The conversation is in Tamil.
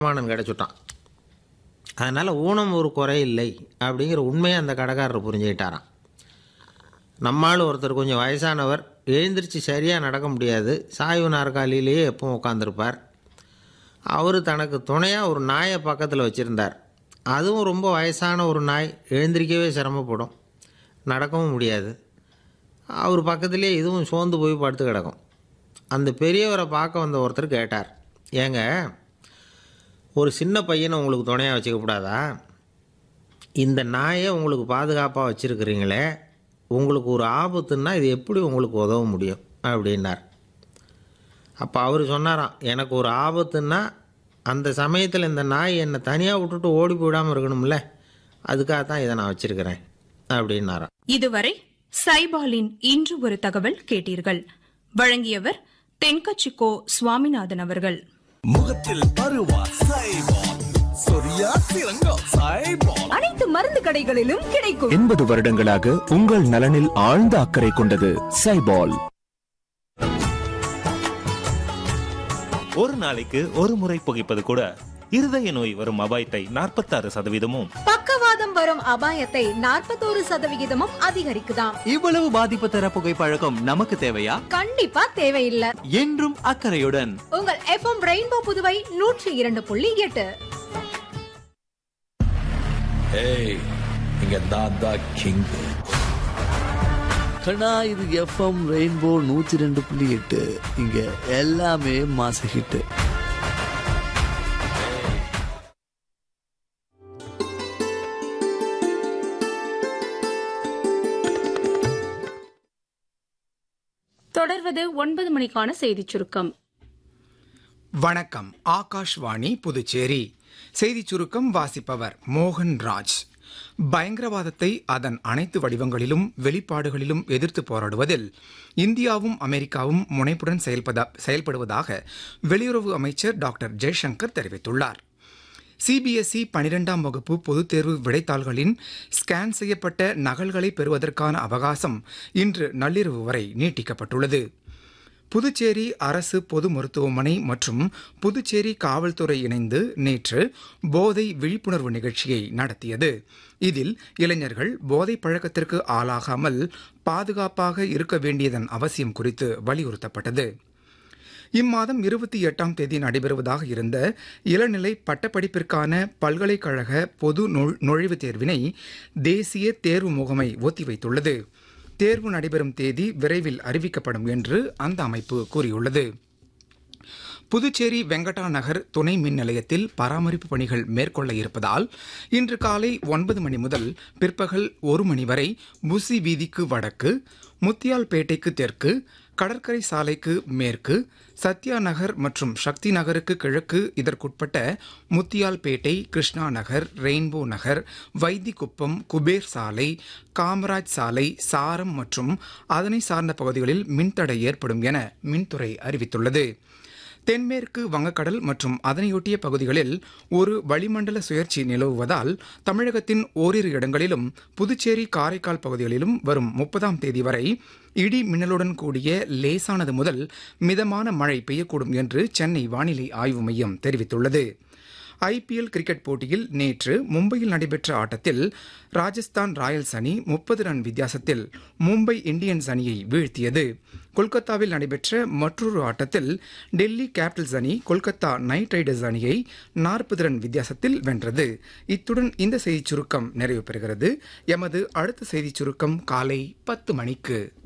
வருமானம் கிடைச்சுட்டான் அதனால் ஊனம் ஒரு குறை இல்லை அப்படிங்கிற உண்மையை அந்த கடைக்காரர் புரிஞ்சுக்கிட்டாராம் நம்மால் ஒருத்தர் கொஞ்சம் வயசானவர் எழுந்திரிச்சு சரியாக நடக்க முடியாது சாய்வு நாற்காலியிலேயே எப்பவும் உட்காந்துருப்பார் அவர் தனக்கு துணையாக ஒரு நாயை பக்கத்தில் வச்சுருந்தார் அதுவும் ரொம்ப வயசான ஒரு நாய் எழுந்திரிக்கவே சிரமப்படும் நடக்கவும் முடியாது அவர் பக்கத்துலேயே இதுவும் சோர்ந்து போய் படுத்து கிடக்கும் அந்த பெரியவரை பார்க்க வந்த ஒருத்தர் கேட்டார் ஏங்க ஒரு சின்ன பையனை உங்களுக்கு துணையாக வச்சுக்கக்கூடாதா இந்த நாயை உங்களுக்கு பாதுகாப்பாக வச்சுருக்கிறீங்களே உங்களுக்கு ஒரு ஆபத்துன்னா இது எப்படி உங்களுக்கு உதவ முடியும் அப்படின்னார் அப்போ அவர் சொன்னாராம் எனக்கு ஒரு ஆபத்துன்னா அந்த சமயத்தில் இந்த நாய் என்னை தனியாக விட்டுட்டு ஓடி போயிடாமல் இருக்கணும்ல அதுக்காக தான் இதை நான் வச்சுருக்கிறேன் அப்படின்னாராம் இதுவரை சைபாலின் இன்று ஒரு தகவல் கேட்டீர்கள் வழங்கியவர் தென்கச்சிக்கோ சுவாமிநாதன் அவர்கள் முகத்தில் பருவா சைபால் சொரியா சிறங்கா சைபால் அனைத்து மருந்து கடைகளிலும் கிடைக்கும் எண்பது வருடங்களாக உங்கள் நலனில் ஆழ்ந்த அக்கறை கொண்டது சைபால் ஒரு நாளைக்கு ஒரு முறை புகைப்பது கூட இருதய நோய் வரும் அபாயத்தை நாற்பத்தாறு சதவீதமும் பக்கவாதம் வரும் அபாயத்தை நாற்பத்தோரு சதவிகிதமும் அதிகரிக்குதாம் இவ்வளவு பாதிப்பு தர புகைப்பழக்கம் நமக்கு தேவையா கண்டிப்பா தேவையில்லை என்றும் அக்கறையுடன் உங்கள் எஃப்எம் ரெயின்போ புதுவை நூற்றி இரண்டு புள்ளி எட்டு ஏய் இங்க நான் தான் கிங் கண்ணா இது எஃப்எம் ரெயின்போ நூத்தி ரெண்டு புள்ளி எட்டு இங்க எல்லாமே மாச ஹிட் தொடர்வது ஒன்பது மணிக்கான செய்திச் சுருக்கம் வணக்கம் ஆகாஷ்வாணி புதுச்சேரி செய்திச் சுருக்கம் வாசிப்பவர் மோகன் ராஜ் பயங்கரவாதத்தை அதன் அனைத்து வடிவங்களிலும் வெளிப்பாடுகளிலும் எதிர்த்து போராடுவதில் இந்தியாவும் அமெரிக்காவும் முனைப்புடன் செயல்பத செயல்படுவதாக வெளியுறவு அமைச்சர் டாக்டர் ஜெய்சங்கர் தெரிவித்துள்ளார் சிபிஎஸ்இ பனிரெண்டாம் வகுப்பு பொதுத் தேர்வு விடைத்தாள்களின் ஸ்கேன் செய்யப்பட்ட நகல்களை பெறுவதற்கான அவகாசம் இன்று நள்ளிரவு வரை நீட்டிக்கப்பட்டுள்ளது புதுச்சேரி அரசு பொது மருத்துவமனை மற்றும் புதுச்சேரி காவல்துறை இணைந்து நேற்று போதை விழிப்புணர்வு நிகழ்ச்சியை நடத்தியது இதில் இளைஞர்கள் போதை பழக்கத்திற்கு ஆளாகாமல் பாதுகாப்பாக இருக்க வேண்டியதன் அவசியம் குறித்து வலியுறுத்தப்பட்டது இம்மாதம் இருபத்தி எட்டாம் தேதி நடைபெறுவதாக இருந்த இளநிலை பட்டப்படிப்பிற்கான பல்கலைக்கழக பொது நுழ்- நுழைவுத் தேர்வினை தேசிய தேர்வு முகமை ஒத்திவைத்துள்ளது தேர்வு நடைபெறும் தேதி விரைவில் அறிவிக்கப்படும் என்று அந்த அமைப்பு கூறியுள்ளது புதுச்சேரி வெங்கடா நகர் துணை மின் நிலையத்தில் பராமரிப்பு பணிகள் மேற்கொள்ள இருப்பதால் இன்று காலை ஒன்பது மணி முதல் பிற்பகல் ஒரு மணி வரை புசி வீதிக்கு வடக்கு முத்தியால்பேட்டைக்கு தெற்கு கடற்கரை சாலைக்கு மேற்கு சத்யா நகர் மற்றும் சக்தி நகருக்கு கிழக்கு இதற்குட்பட்ட முத்தியால்பேட்டை கிருஷ்ணா நகர் ரெயின்போ நகர் வைத்திக்குப்பம் குபேர் சாலை காமராஜ் சாலை சாரம் மற்றும் அதனை சார்ந்த பகுதிகளில் மின்தடை ஏற்படும் என மின்துறை அறிவித்துள்ளது தென்மேற்கு வங்கக்கடல் மற்றும் அதனையொட்டிய பகுதிகளில் ஒரு வளிமண்டல சுழற்சி நிலவுவதால் தமிழகத்தின் ஓரிரு இடங்களிலும் புதுச்சேரி காரைக்கால் பகுதிகளிலும் வரும் முப்பதாம் தேதி வரை இடி மின்னலுடன் கூடிய லேசானது முதல் மிதமான மழை பெய்யக்கூடும் என்று சென்னை வானிலை ஆய்வு மையம் தெரிவித்துள்ளது ஐபிஎல் கிரிக்கெட் போட்டியில் நேற்று மும்பையில் நடைபெற்ற ஆட்டத்தில் ராஜஸ்தான் ராயல்ஸ் அணி முப்பது ரன் வித்தியாசத்தில் மும்பை இந்தியன்ஸ் அணியை வீழ்த்தியது கொல்கத்தாவில் நடைபெற்ற மற்றொரு ஆட்டத்தில் டெல்லி கேபிட்டல்ஸ் அணி கொல்கத்தா நைட் ரைடர்ஸ் அணியை நாற்பது ரன் வித்தியாசத்தில் வென்றது இத்துடன் இந்த செய்திச் சுருக்கம் நிறைவு பெறுகிறது எமது அடுத்த செய்திச் சுருக்கம் காலை பத்து மணிக்கு